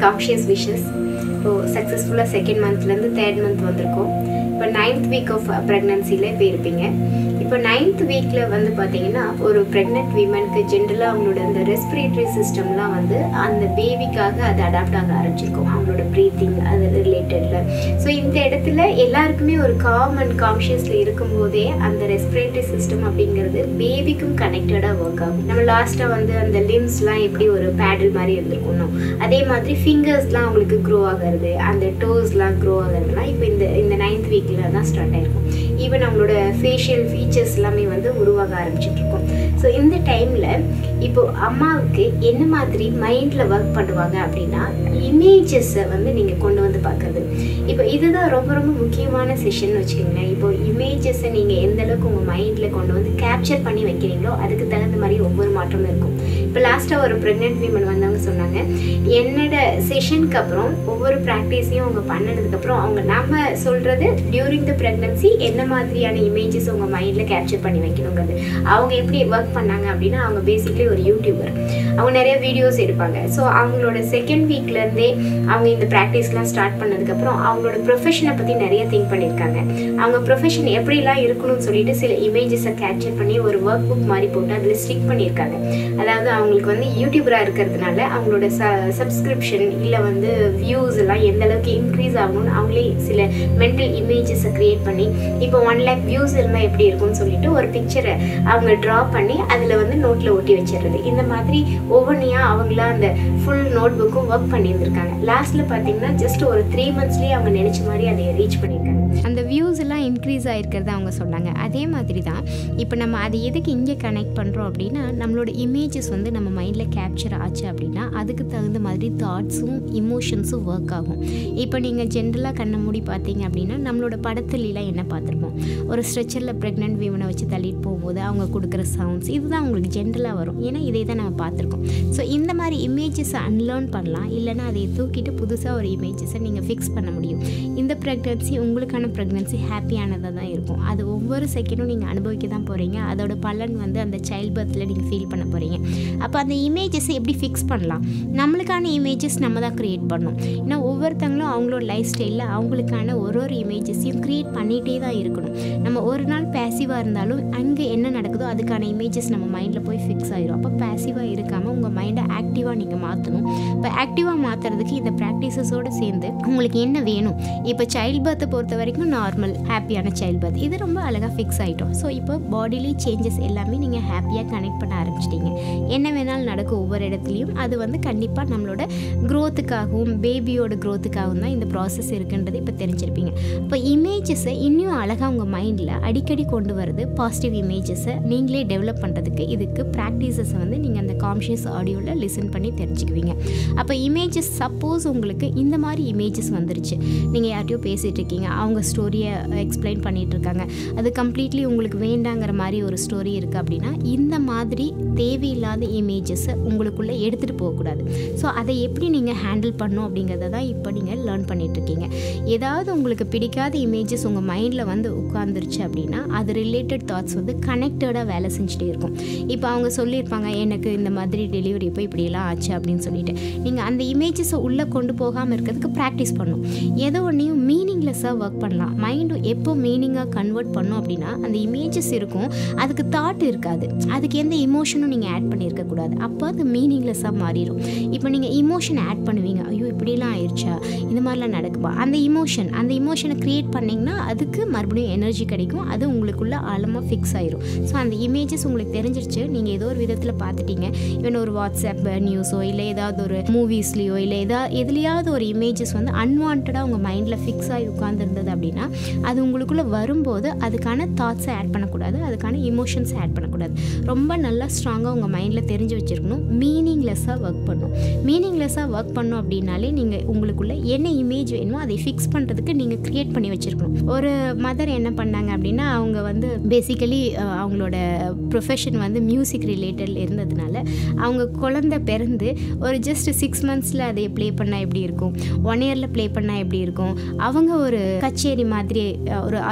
conscious wishes இப்போ சக்ஸஸ்ஃபுல்லாக second மந்த்லேருந்து third month வந்திருக்கோம் இப்போ நைன்த் வீக் ஆஃப் ப்ரெக்னன்சியில் இப்போ இருப்பீங்க இப்போ நைன்த் வீக்கில் வந்து பார்த்தீங்கன்னா ஒரு ப்ரெக்னென்ட் விமனுக்கு ஜென்ரலாக அவங்களோட அந்த ரெஸ்பிரேட்டரி சிஸ்டம்லாம் வந்து அந்த பேபிக்காக அது அடாப்ட் ஆக ஆரம்பிச்சிருக்கும் அவங்களோட ப்ரீத்திங் அது ரிலேட்டடில் ஸோ இந்த இடத்துல எல்லாருக்குமே ஒரு காம் அண்ட் கான்ஷியஸில் இருக்கும்போதே அந்த ரெஸ்பிரேட்டரி சிஸ்டம் அப்படிங்கிறது பேபிக்கும் கனெக்டடாக ஒர்க் ஆகும் நம்ம லாஸ்ட்டாக வந்து அந்த லிம்ஸ்லாம் எப்படி ஒரு பேடில் மாதிரி இருந்திருக்கணும் அதே மாதிரி ஃபிங்கர்ஸ்லாம் அவங்களுக்கு க்ரோ ஆகிறது அந்த டோஸ்லாம் க்ரோ ஆகிறதுலாம் இப்போ இந்த இந்த நைன்த் வீக்கில் தான் ஸ்டார்ட் ஆயிருக்கும் ஈவன் அவங்களோட ஃபேஷியல் ஃபீச்சர்ஸ் எல்லாமே வந்து உருவாக ஆரம்பிச்சிட்டு இருக்கும் ஸோ இந்த டைமில் இப்போ அம்மாவுக்கு என்ன மாதிரி மைண்டில் ஒர்க் பண்ணுவாங்க அப்படின்னா இமேஜஸை வந்து நீங்கள் கொண்டு வந்து பார்க்குறது இப்போ இதுதான் ரொம்ப ரொம்ப முக்கியமான செஷன் வச்சுக்கோங்களேன் இப்போ இமேஜஸை நீங்கள் எந்த அளவுக்கு உங்கள் மைண்டில் கொண்டு வந்து கேப்சர் பண்ணி வைக்கிறீங்களோ அதுக்கு தகுந்த மாதிரி ஒவ்வொரு மாற்றமும் இருக்கும் இப்போ லாஸ்ட்டாக ஒரு ப்ரெக்னென்ட் விமன் வந்தவங்க சொன்னாங்க என்னோட செஷனுக்கு அப்புறம் ஒவ்வொரு ப்ராக்டிஸையும் அவங்க பண்ணதுக்கப்புறம் அவங்க நம்ம சொல்கிறது டியூரிங் த ப்ரெக்னன்சி என்ன மாதிரியான இமேஜஸ் உங்கள் மைண்டில் கேப்சர் பண்ணி வைக்கணுங்கிறது அவங்க எப்படி ஒர்க் பண்ணாங்க அப்படின்னா அவங்க பேசிக்லி ஒரு யூடியூபர் அவங்க நிறைய வீடியோஸ் எடுப்பாங்க ஸோ அவங்களோட செகண்ட் வீக்லேருந்தே அவங்க இந்த ப்ராக்டிஸ்லாம் ஸ்டார்ட் பண்ணதுக்கப்புறம் அவங்களோட ப்ரொஃபஷனை பற்றி நிறைய திங்க் பண்ணியிருக்காங்க அவங்க ப்ரொஃபஷன் எப்படிலாம் இருக்கணும்னு சொல்லிட்டு சில இமேஜஸை கேப்சர் பண்ணி ஒரு ஒர்க் புக் மாதிரி போட்டு அதில் ஸ்டிக் பண்ணியிருக்காங்க அதாவது அவங்களுக்கு வந்து யூடியூபராக இருக்கிறதுனால அவங்களோட ச சப்ஸ்கிரிப்ஷன் இல்லை வந்து வியூஸ் எல்லாம் எந்த அளவுக்கு இன்க்ரீஸ் ஆகணும்னு அவங்களே சில மென்டல் இமேஜஸை க்ரியேட் பண்ணி இப்போ ஒன் லேக் வியூஸ் இருந்தால் எப்படி இருக்கும்னு சொல்லிட்டு ஒரு பிக்சரை அவங்க ட்ரா பண்ணி அதில் வந்து நோட்டில் ஒட்டி வச்சிடுறது இந்த மாதிரி ஒவ்வொன்றையாக அவங்களா அந்த ஃபுல் நோட் புக்கும் ஒர்க் பண்ணியிருந்திருக்காங்க லாஸ்ட்டில் பார்த்தீங்கன்னா ஜஸ்ட் ஒரு த்ரீ மந்த்ஸ்லேயே அவங்க நினச்ச மாதிரி அதை ரீச் பண்ணியிருக்காங்க அந்த வியூஸ் எல்லாம் இன்க்ரீஸ் ஆகிருக்கிறத அவங்க சொன்னாங்க அதே மாதிரி தான் இப்போ நம்ம அதை எதுக்கு இங்கே கனெக்ட் பண்ணுறோம் அப்படின்னா நம்மளோட இமேஜஸ் வந்து நம்ம மைண்டில் கேப்சர் ஆச்சு அப்படின்னா அதுக்கு தகுந்த மாதிரி தாட்ஸும் இமோஷன்ஸும் ஒர்க் ஆகும் இப்போ நீங்கள் ஜென்ரலாக கண்ணை மூடி பார்த்தீங்க அப்படின்னா நம்மளோட படத்துலலாம் என்ன பார்த்துருப்போம் ஒரு ஸ்ட்ரெச்சரில் ப்ரெக்னென்ட் வீவனை வச்சு தள்ளிட்டு போகும்போது அவங்க கொடுக்குற சவுண்ட்ஸ் இதுதான் உங்களுக்கு ஜென்ரலாக வரும் ஏன்னா இதை தான் நம்ம பார்த்துருக்கோம் ஸோ இந்த மாதிரி இமேஜஸை அன்லேர்ன் பண்ணலாம் இல்லைனா அதை தூக்கிட்டு புதுசாக ஒரு இமேஜஸை நீங்கள் ஃபிக்ஸ் பண்ண முடியும் இந்த ப்ரெக்னன்சி உங்களுக்கான ப்ரெக்னன்சி ஹாப்பியானதாக தான் இருக்கும் அது ஒவ்வொரு செகண்டும் நீங்கள் அனுபவிக்க தான் போகிறீங்க அதோட பலன் வந்து அந்த சைல்ட் பர்த்தில் நீங்கள் ஃபீல் பண்ண போகிறீங்க அப்போ அந்த இமேஜஸை எப்படி ஃபிக்ஸ் பண்ணலாம் நம்மளுக்கான இமேஜஸ் நம்ம தான் க்ரியேட் பண்ணணும் ஏன்னா ஒவ்வொருத்தங்களும் அவங்களோட லைஃப் ஸ்டைலில் அவங்களுக்கான ஒரு ஒரு இமேஜஸையும் க்ரியேட் பண்ணிகிட்டே தான் இருக்கணும் நம்ம ஒரு நாள் பேசிவாக இருந்தாலும் அங்கே என்ன நடக்குதோ அதுக்கான இமேஜஸ் நம்ம மைண்டில் போய் ஃபிக்ஸ் ஆயிரும் அப்போ பேசிவாக இருக்காமல் உங்கள் மைண்டை ஆக்டிவாக நீங்கள் மாற்றணும் இப்போ ஆக்டிவாக மாற்றுறதுக்கு இந்த ப்ராக்டிசஸோடு சேர்ந்து உங்களுக்கு என்ன வேணும் இப்போ சைல்ட் பர்த்தை பொறுத்த வரைக்கும் நார்மல் ஹாப்பியான சைல்ட் பர்த் இது ரொம்ப அழகாக ஃபிக்ஸ் ஆகிட்டோம் ஸோ இப்போ பாடிலி சேஞ்சஸ் எல்லாமே நீங்கள் ஹாப்பியாக கனெக்ட் பண்ண ஆரம்பிச்சிட்டீங்க என்ன வேணாலும் நடக்கும் ஒவ்வொரு இடத்துலையும் அது வந்து கண்டிப்பாக நம்மளோட க்ரோத்துக்காகவும் பேபியோட க்ரோத்துக்காகவும் தான் இந்த ப்ராசஸ் இருக்குன்றது இப்போ தெரிஞ்சிருப்பீங்க இப்போ இமேஜஸை இன்னும் அழகாக உங்கள் மைண்டில் அடிக்கடி கொண்டு வருது பாசிட்டிவ் இமேஜஸை நீங்களே டெவலப் பண்ணுறதுக்கு இதுக்கு ப்ராக்டிசஸை வந்து நீங்கள் அந்த கான்ஷியஸ் ஆடியோவில் லிசன் பண்ணி தெரிஞ்சுக்குவீங்க அப்போ இமேஜஸ் சப்போஸ் உங்களுக்கு இந்த மாதிரி இமேஜஸ் வந்துருச்சு நீங்கள் யார்ட்டையோ பேசிகிட்டு இருக்கீங்க அவங்க ஸ்டோரியை எக்ஸ்பிளைன் பண்ணிகிட்டு இருக்காங்க அது கம்ப்ளீட்லி உங்களுக்கு வேண்டாங்கிற மாதிரி ஒரு ஸ்டோரி இருக்குது அப்படின்னா இந்த மாதிரி தேவையில்லாத இமேஜஸை உங்களுக்குள்ளே எடுத்துகிட்டு போகக்கூடாது ஸோ அதை எப்படி நீங்கள் ஹேண்டில் பண்ணணும் அப்படிங்கிறத தான் இப்போ நீங்கள் லேர்ன் பண்ணிகிட்ருக்கீங்க ஏதாவது உங்களுக்கு பிடிக்காத இமேஜஸ் உங்கள் மைண்டில் வந்து உட்காந்துருச்சு அப்படின்னா அது ரிலேட்டட் தாட்ஸ் வந்து கனெக்டடாக வேலை செஞ்சுட்டே இருக்கும் இப்போ அவங்க சொல்லியிருப்பாங்க எனக்கு இந்த மாதிரி டெலிவரி இப்போ இப்படியெல்லாம் ஆச்சு அப்படின்னு சொல்லிட்டு நீங்கள் அந்த இமேஜஸை உள்ளே கொண்டு போகாமல் இருக்கிறதுக்கு ப்ராக்டிஸ் பண்ணும் ஏதோ ஒன்றையும் மீனிங்லெஸ்ஸாக ஒர்க் பண்ணலாம் மைண்டும் எப்போ மீனிங்காக கன்வெர்ட் பண்ணோம் அப்படின்னா அந்த இமேஜஸ் இருக்கும் அதுக்கு தாட் இருக்காது அதுக்கு எந்த இமோஷனும் நீங்கள் ஆட் பண்ணியிருக்கக்கூடாது அப்போ அது மீனிங்லெஸ்ஸாக மாறிடும் இப்போ நீங்கள் இமோஷன் ஆட் பண்ணுவீங்க ஐயோ இப்படிலாம் ஆயிடுச்சா இந்த மாதிரிலாம் நடக்குமா அந்த இமோஷன் அந்த இமோஷனை க்ரியேட் பண்ணிங்கன்னா அதுக்கு மறுபடியும் எனர்ஜி கிடைக்கும் அது உங்களுக்குள்ள ஆழமாக ஃபிக்ஸ் ஆயிரும் ஸோ அந்த இமேஜஸ் உங்களுக்கு தெரிஞ்சிருச்சு நீங்கள் ஏதோ ஒரு விதத்தில் பார்த்துட்டீங்க இவன் ஒரு வாட்ஸ்அப் நியூஸோ இல்லை ஏதாவது ஒரு மூவிஸ்லேயோ இல்லை ஏதாவது எதுலேயாவது ஒரு இமேஜஸ் வந்து அன்வான்டாக உங்கள் மைண்டில் ஃபிக்ஸ் ஆகி உட்காந்துருந்தது அப்படின்னா அது உங்களுக்குள்ளே வரும்போது அதுக்கான தாட்ஸை ஆட் பண்ணக்கூடாது அதுக்கான இமோஷன்ஸை ஆட் பண்ணக்கூடாது ரொம்ப நல்லா ஸ்ட்ராங்காக உங்கள் மைண்டில் தெரிஞ்சு வச்சுருக்கணும் மீனிங்லெஸ்ஸாக ஒர்க் பண்ணும் மீனிங்லெஸ்ஸாக ஒர்க் பண்ணோம் அப்படின்னாலே நீங்கள் உங்களுக்குள்ள என்ன இமேஜ் வேணுமோ அதை ஃபிக்ஸ் பண்ணுறதுக்கு நீங்கள் க்ரியேட் பண்ணி வச்சுருக்கணும் ஒரு மதர் என்ன பண்ணாங்க அப்படின்னா அவங்க வந்து பேசிக்கலி அவங்களோட ப்ரொஃபஷன் வந்து மியூசிக் ரிலேட்டட் இருந்ததுனால அவங்க குழந்தை பிறந்து ஒரு ஜஸ்ட் சிக்ஸ் மந்த்ஸில் அதை ப்ளே பண்ணால் எப்படி இருக்கும் ஒன் இயரில் ப்ளே பண்ணால் எப்படி இருக்கும் அவங்க ஒரு கச்சேரி மாதிரி ஒரு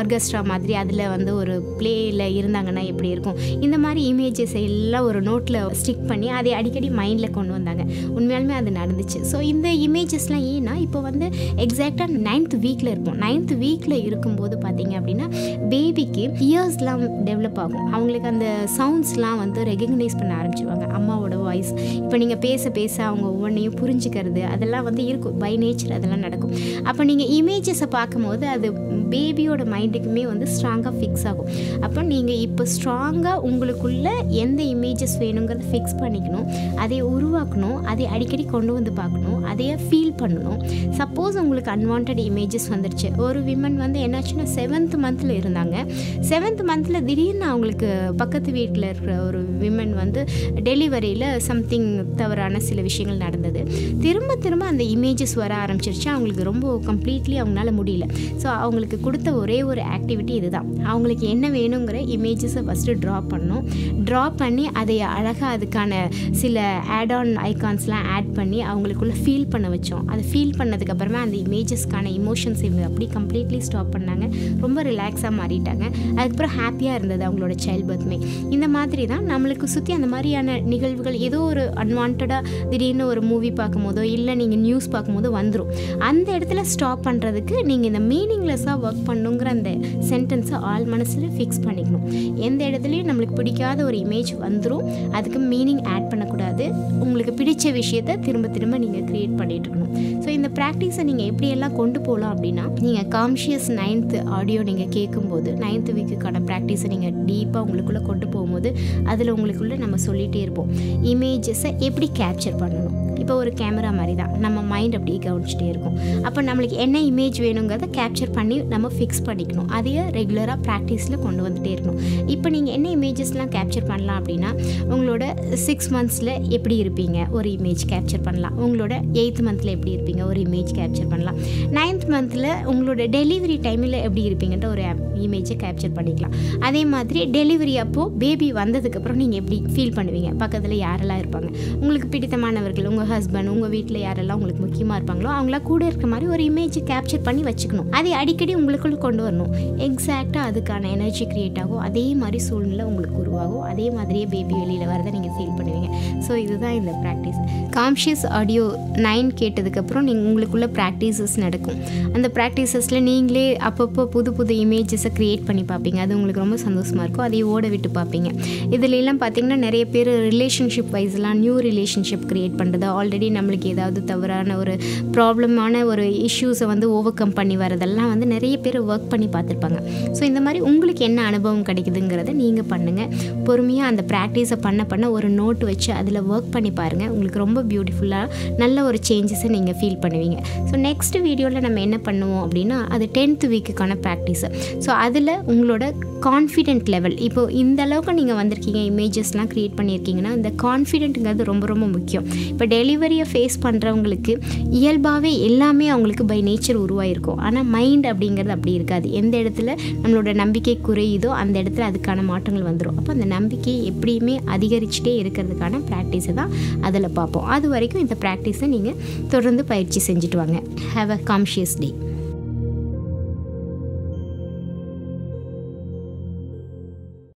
ஆர்கெஸ்ட்ரா மாதிரி அதில் வந்து ஒரு ப்ளேயில் இருந்தாங்கன்னா எப்படி இருக்கும் இந்த மாதிரி இமேஜஸ் எல்லாம் ஒரு நோட்டில் ஸ்டிக் பண்ணி அதை அடிக்கடி மைண்டில் கொண்டு வந்தாங்க உண்மையாலுமே அது நடந்துச்சு ஸோ இந்த இமேஜஸ்லாம் ஏன்னா இப்போ வந்து எக்ஸாக்டாக நைன்த் வீக்கில் இருப்போம் நைன்த் வீக்கில் இருக்கும்போது பார்த்தீங்க அப்படின்னா பேபிக்கு இயர்ஸ்லாம் டெவலப் ஆகும் அவங்களுக்கு அந்த சவுண்ட்ஸ்லாம் வந்து ரெகக்னைஸ் பண்ண ஆரம்பிச்சிருவாங்க அம்மாவோட வாய்ஸ் இப்போ நீங்கள் பேச பேச அவங்க ஒவ்வொன்றையும் புரிஞ்சுக்கிறது அதெல்லாம் வந்து இருக்கும் பை நேச்சர் அதெல்லாம் நடக்கும் அப்போ நீங்கள் இமேஜஸை பார்க்கும்போது அது பேபியோட மைண்டுக்குமே வந்து ஸ்ட்ராங்காக ஃபிக்ஸ் ஆகும் அப்போ நீங்கள் இப்போ ஸ்ட்ராங்காக உங்களுக்குள்ள எந்த இமேஜஸ் வேணுங்கிறத ஃபிக்ஸ் பண்ணிக்கணும் அதை உருவாக்கணும் அதை அடிக்கடி கொண்டு வந்து பார்க்கணும் அதையே ஃபீல் பண்ணணும் சப்போஸ் உங்களுக்கு அன்வான்ட் இமேஜஸ் வந்துருச்சு ஒரு விமன் வந்து என்னாச்சுன்னா செவன்த் மந்தில் இருந்தாங்க செவன்த் மந்தில் திடீர்னு அவங்களுக்கு பக்கத்து வீட்டில் இருக்கிற ஒரு விமன் வந்து டெலிவரியில் சம்திங் தவறான சில விஷயங்கள் நடந்தது திரும்ப திரும்ப அந்த இமேஜஸ் வர ஆரம்பிச்சிருச்சு அவங்களுக்கு ரொம்ப கம்ப்ளீட்லி அவங்களால முடியல ஸோ அவங்களுக்கு கொடுத்த ஒரே ஒரு ஆக்டிவிட்டி இதுதான் அவங்களுக்கு என்ன வேணுங்கிற இமேஜஸை ஃபஸ்ட்டு ட்ரா பண்ணணும் ட்ரா பண்ணி அதை அழகாக அதுக்கான சில ஆட் ஆன் ஐகான்ஸ்லாம் ஆட் பண்ணி அவங்களுக்குள்ள ஃபீல் பண்ண வச்சோம் அதை ஃபீல் பண்ணதுக்கப்புறமா அந்த இமேஜஸ்க்கான இமோஷன்ஸ் இவங்க அப்படி கம்ப்ளீட்லி ஸ்டாப் பண்ணாங்க ரொம்ப ரிலாக்ஸாக மாறிட்டாங்க அதுக்கப்புறம் ஹாப்பியாக இருந்தது அவங்களோட சைல்ட் பர்த்மே இந்த மாதிரி தான் நம்மளுக்கு சுற்றி அந்த மாதிரியான நிகழ்வுகள் ஏதோ ஒரு அன்வான்டாக திடீர்னு ஒரு மூவி பார்க்கும்போதோ இல்லை நீங்கள் நியூஸ் பார்க்கும்போதோ வந்துடும் அந்த இடத்துல ஸ்டாப் பண்ணுறதுக்கு நீங்கள் இந்த மீனிங்லெஸ்ஸாக ஒர்க் பண்ணுங்கிற அந்த சென்டென்ஸை ஆள் மனசில் ஃபிக்ஸ் பண்ணிக்கணும் எந்த இடத்துலையும் நம்மளுக்கு பிடிக்காத ஒரு இமேஜ் வந்துடும் அதுக்கு மீனிங் ஆட் பண்ணக்கூடாது உங்களுக்கு பிடிச்ச விஷயத்தை திரும்ப திரும்ப நீங்கள் க்ரியேட் பண்ணிட்டு இருக்கணும் ஸோ இந்த ப்ராக்டிஸை நீங்கள் எப்படியெல்லாம் கொண்டு போகலாம் அப்படின்னா நீங்கள் கான்ஷியஸ் நைன்த்து ஆடியோ நீங்கள் கேட்கும்போது நைன்த்து வீக்குக்கான ப்ராக்டிஸை நீங்கள் டீப்பாக உங்களுக்குள்ளே கொண்டு போகும்போது அதில் உங்களுக்குள்ளே நம்ம சொல்லிகிட்டே இருப்போம் இமேஜஸை எப்படி கேப்சர் பண்ணணும் இப்போ ஒரு கேமரா மாதிரி தான் நம்ம மைண்ட் அப்படியே கவனிச்சிட்டே இருக்கும் அப்போ நம்மளுக்கு என்ன இமேஜ் வேணுங்கிறத கேப்சர் பண்ணி நம்ம ஃபிக்ஸ் பண்ணிக்கணும் அதையே ரெகுலராக ப்ராக்டிஸில் கொண்டு வந்துகிட்டே இருக்கணும் இப்போ நீங்கள் என்ன இமேஜஸ்லாம் கேப்சர் பண்ணலாம் அப்படின்னா உங்களோட சிக்ஸ் மந்த்ஸில் எப்படி இருப்பீங்க ஒரு இமேஜ் கேப்சர் பண்ணலாம் உங்களோட எயித் மந்தில் எப்படி இருப்பீங்க ஒரு இமேஜ் கேப்சர் பண்ணலாம் நைன்த் மந்தில் உங்களோட டெலிவரி டைமில் எப்படி இருப்பீங்கன்ற ஒரு இமேஜை கேப்சர் பண்ணிக்கலாம் அதே மாதிரி டெலிவரி அப்போது பேபி வந்ததுக்கப்புறம் நீங்கள் எப்படி ஃபீல் பண்ணுவீங்க பக்கத்தில் யாரெல்லாம் இருப்பாங்க உங்களுக்கு பிடித்தமானவர்கள் உங்கள் ஹஸ்பண்ட் உங்கள் வீட்டில் யாரெல்லாம் உங்களுக்கு முக்கியமாக இருப்பாங்களோ அவங்களாம் கூட இருக்க மாதிரி ஒரு இமேஜ் கேப்சர் பண்ணி வச்சுக்கணும் அதை அடிக்கடி உங்களுக்குள்ள கொண்டு வரணும் எக்ஸாக்டாக அதுக்கான எனர்ஜி க்ரியேட் ஆகும் அதே மாதிரி சூழ்நிலை உங்களுக்கு உருவாகும் அதே மாதிரியே பேபி வெளியில் வரதை நீங்கள் ஃபீல் பண்ணுவீங்க ஸோ இதுதான் இந்த ப்ராக்டிஸ் கான்ஷியஸ் ஆடியோ நைன் கேட்டதுக்கப்புறம் நீங்கள் உங்களுக்குள்ள ப்ராக்டிசஸ் நடக்கும் அந்த ப்ராக்டிசஸில் நீங்களே அப்பப்போ புது புது இமேஜஸை க்ரியேட் பண்ணி பார்ப்பீங்க அது உங்களுக்கு ரொம்ப சந்தோஷமாக இருக்கும் அதை ஓட விட்டு பார்ப்பீங்க இதுல எல்லாம் பார்த்தீங்கன்னா நிறைய பேர் ரிலேஷன்ஷிப் வைஸ்லாம் நியூ ரிலேஷன்ஷிப் க்ரியேட் பண்ணுறது ஆல்ரெடி நம்மளுக்கு ஏதாவது தவறான ஒரு ப்ராப்ளமான ஒரு இஷ்யூஸை வந்து ஓவர் கம் பண்ணி வரதெல்லாம் வந்து நிறைய பேர் ஒர்க் பண்ணி பார்த்துருப்பாங்க ஸோ இந்த மாதிரி உங்களுக்கு என்ன அனுபவம் கிடைக்குதுங்கிறத நீங்கள் பண்ணுங்கள் பொறுமையாக அந்த ப்ராக்டிஸை பண்ண பண்ண ஒரு நோட் வச்சு அதில் ஒர்க் பண்ணி பாருங்கள் உங்களுக்கு ரொம்ப பியூட்டிஃபுல்லாக நல்ல ஒரு சேஞ்சஸை நீங்கள் ஃபீல் பண்ணுவீங்க ஸோ நெக்ஸ்ட் வீடியோவில் நம்ம என்ன பண்ணுவோம் அப்படின்னா அது டென்த் வீக்குக்கான ப்ராக்டிஸு ஸோ அதில் உங்களோட கான்ஃபிடென்ட் லெவல் இப்போ இந்த அளவுக்கு நீங்கள் வந்திருக்கீங்க இமேஜஸ்லாம் க்ரியேட் பண்ணியிருக்கீங்கன்னா இந்த கான்ஃபிடென்ட்டுங்கிறது ரொம்ப ரொம்ப முக்கியம் இப்போ டெலிவரியை ஃபேஸ் பண்ணுறவங்களுக்கு இயல்பாகவே எல்லாமே அவங்களுக்கு பை நேச்சர் உருவாயிருக்கும் ஆனால் மைண்ட் அப்படிங்கிறது அப்படி இருக்காது எந்த இடத்துல நம்மளோட நம்பிக்கை குறையுதோ அந்த இடத்துல அதுக்கான மாற்றங்கள் வந்துடும் அப்போ அந்த நம்பிக்கை எப்படியுமே அதிகரிச்சுட்டே இருக்கிறதுக்கான ப்ராக்டிஸை தான் அதில் பார்ப்போம் அது வரைக்கும் இந்த ப்ராக்டிஸை நீங்கள் தொடர்ந்து பயிற்சி செஞ்சுட்டு வாங்க ஹாவ் அ கான்ஷியஸ் டே